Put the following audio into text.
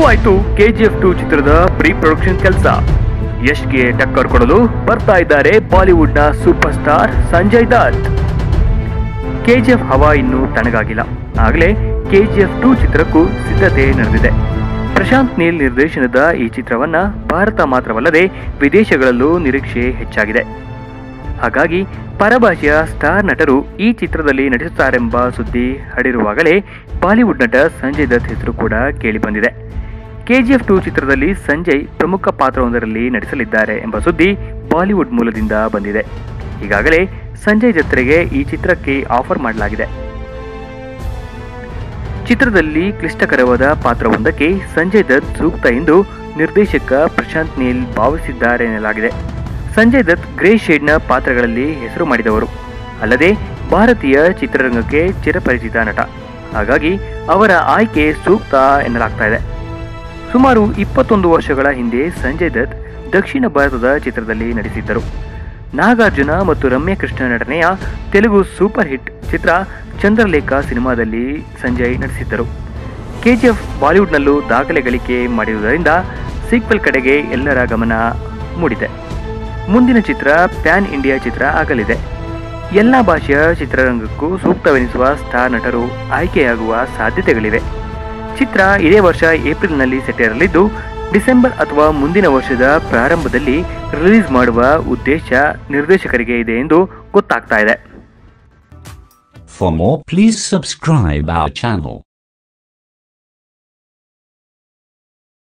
ಶುರುವಾಯಿತು KGF two ಚಿತ್ರದ pre production ಕೆಲಸ ಯಶ್ಗೆ ಟಕ್ಕರ್ ಕೊಡಲು ಬರ್ತಾ ಇದ್ದಾರೆ ಬಾಲಿವುಡ್ನ super star Sanjay Dutt KGF ಹವಾ ಇನ್ನೂ ತಣ್ಣಗಾಗಿಲ್ಲ ಆಗಲೇ ಕೆಜಿಎಫ್ ಟು ಚಿತ್ರಕ್ಕೂ ಸಿದ್ಧತೆ ನಡೆದಿದೆ ಪ್ರಶಾಂತ್ ನೀಲ್ ನಿರ್ದೇಶನದ ಈ ಚಿತ್ರವನ್ನ ಭಾರತ ಮಾತ್ರವಲ್ಲದೆ ವಿದೇಶಗಳಲ್ಲೂ ನಿರೀಕ್ಷೆ ಹೆಚ್ಚಾಗಿದೆ ಹಾಗಾಗಿ ಪರಭಾಷೆಯ ಸ್ಟಾರ್ ನಟರು ಈ ಚಿತ್ರದಲ್ಲಿ ನಟಿಸುತ್ತಾರೆಂಬ ಸುದ್ದಿ ಹಡಿರುವಾಗಲೇ ಬಾಲಿವುಡ್ ನಟ ಸಂಜಯ್ ದತ್ ಹೆಸರು ಕೂಡ ಕೇಳಿಬಂದಿದೆ ಕೆಜಿಎಫ್ ಟು ಚಿತ್ರದಲ್ಲಿ ಸಂಜಯ್ ಪ್ರಮುಖ ಪಾತ್ರವೊಂದರಲ್ಲಿ ನಟಿಸಲಿದ್ದಾರೆ ಎಂಬ ಸುದ್ದಿ ಬಾಲಿವುಡ್ ಮೂಲದಿಂದ ಬಂದಿದೆ ಈಗಾಗಲೇ ಸಂಜಯ್ ದತ್ತರಿಗೆ ಈ ಚಿತ್ರಕ್ಕೆ ಆಫರ್ ಮಾಡಲಾಗಿದೆ ಚಿತ್ರದಲ್ಲಿ ಕ್ಲಿಷ್ಟಕರವಾದ ಪಾತ್ರವೊಂದಕ್ಕೆ ಸಂಜಯ್ ದತ್ ಸೂಕ್ತ ಎಂದು ನಿರ್ದೇಶಕ ಪ್ರಶಾಂತ್ ನೀಲ್ ಭಾವಿಸಿದ್ದಾರೆ ಎನ್ನಲಾಗಿದೆ ಸಂಜಯ್ ದತ್ ಗ್ರೇ ಶೇಡ್ನ ಪಾತ್ರಗಳಲ್ಲಿ ಹೆಸರು ಮಾಡಿದವರು ಅಲ್ಲದೆ ಭಾರತೀಯ ಚಿತ್ರರಂಗಕ್ಕೆ ಚಿರಪರಿಚಿತ ನಟ ಹಾಗಾಗಿ ಅವರ ಆಯ್ಕೆ ಸೂಕ್ತ ಎನ್ನಲಾಗ್ತಾ ಇದೆ ಸುಮಾರು ಇಪ್ಪತ್ತೊಂದು ವರ್ಷಗಳ ಹಿಂದೆ ಸಂಜಯ್ ದತ್ ದಕ್ಷಿಣ ಭಾರತದ ಚಿತ್ರದಲ್ಲಿ ನಟಿಸಿದ್ದರು ನಾಗಾರ್ಜುನ ಮತ್ತು ರಮ್ಯ ಕೃಷ್ಣ ನಟನೆಯ ತೆಲುಗು ಸೂಪರ್ ಹಿಟ್ ಚಿತ್ರ ಚಂದ್ರಲೇಖ ಸಿನಿಮಾದಲ್ಲಿ ಸಂಜಯ್ ನಟಿಸಿದ್ದರು ಕೆಜಿಎಫ್ ಬಾಲಿವುಡ್ನಲ್ಲೂ ದಾಖಲೆ ಗಳಿಕೆ ಮಾಡಿರುವುದರಿಂದ ಸೀಕ್ವೆಲ್ ಕಡೆಗೆ ಎಲ್ಲರ ಗಮನ ಮೂಡಿದೆ ಮುಂದಿನ ಚಿತ್ರ ಪ್ಯಾನ್ ಇಂಡಿಯಾ ಚಿತ್ರ ಆಗಲಿದೆ ಎಲ್ಲ ಭಾಷೆಯ ಚಿತ್ರರಂಗಕ್ಕೂ ಸೂಕ್ತವೆನಿಸುವ ಸ್ಟಾರ್ ನಟರು ಆಯ್ಕೆಯಾಗುವ ಸಾಧ್ಯತೆಗಳಿವೆ ಚಿತ್ರ ಇದೇ ವರ್ಷ ಏಪ್ರಿಲ್ನಲ್ಲಿ ಸೆಟ್ಟೇರಲಿದ್ದು ಡಿಸೆಂಬರ್ ಅಥವಾ ಮುಂದಿನ ವರ್ಷದ ಪ್ರಾರಂಭದಲ್ಲಿ ರಿಲೀಸ್ ಮಾಡುವ ಉದ್ದೇಶ ನಿರ್ದೇಶಕರಿಗೆ ಇದೆ ಎಂದು ಗೊತ್ತಾಗ್ತಾ ಇದೆ For more, please subscribe our channel.